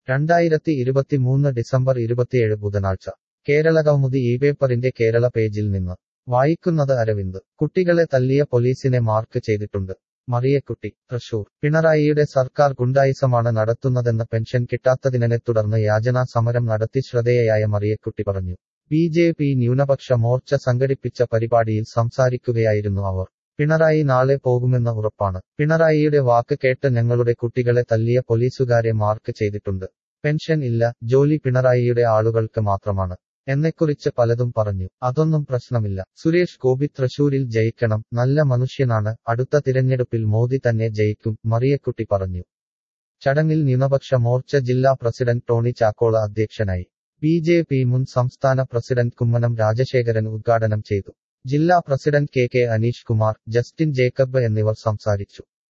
രണ്ടായിരത്തി ഇരുപത്തിമൂന്ന് ഡിസംബർ ഇരുപത്തിയേഴ് ബുധനാഴ്ച കേരളകൗമുദി ഈ പേപ്പറിന്റെ കേരള പേജിൽ നിന്ന് വായിക്കുന്നത് അരവിന്ദ് കുട്ടികളെ തല്ലിയ പോലീസിനെ മാർക്ക് ചെയ്തിട്ടുണ്ട് മറിയക്കുട്ടി തൃശൂർ പിണറായിയുടെ സർക്കാർ ഗുണ്ടായിസമാണ് നടത്തുന്നതെന്ന് പെൻഷൻ കിട്ടാത്തതിനെ തുടർന്ന് യാചനാ സമരം നടത്തി ശ്രദ്ധേയയായ മറിയക്കുട്ടി പറഞ്ഞു ബി ജെ പി ന്യൂനപക്ഷ മോർച്ച സംഘടിപ്പിച്ച പരിപാടിയിൽ സംസാരിക്കുകയായിരുന്നു അവർ പിണറായി നാളെ പോകുമെന്ന് ഉറപ്പാണ് പിണറായിയുടെ വാക്ക് കേട്ട് ഞങ്ങളുടെ കുട്ടികളെ തല്ലിയ പോലീസുകാരെ മാർക്ക് ചെയ്തിട്ടുണ്ട് പെൻഷൻ ഇല്ല ജോലി പിണറായിയുടെ ആളുകൾക്ക് മാത്രമാണ് എന്നെക്കുറിച്ച് പലതും പറഞ്ഞു അതൊന്നും പ്രശ്നമില്ല സുരേഷ് ഗോപി തൃശൂരിൽ ജയിക്കണം നല്ല മനുഷ്യനാണ് അടുത്ത തിരഞ്ഞെടുപ്പിൽ മോദി തന്നെ ജയിക്കും മറിയക്കുട്ടി പറഞ്ഞു ചടങ്ങിൽ ന്യൂനപക്ഷ മോർച്ച ജില്ലാ പ്രസിഡന്റ് ടോണി ചാക്കോള അധ്യക്ഷനായി ബി ജെ പി മുൻ സംസ്ഥാന പ്രസിഡന്റ് കുമ്മനം രാജശേഖരൻ ഉദ്ഘാടനം ചെയ്തു ജില്ലാ president K K Aneesh Kumar Justin Jacob എന്നിവർ സംസാരിച്ചു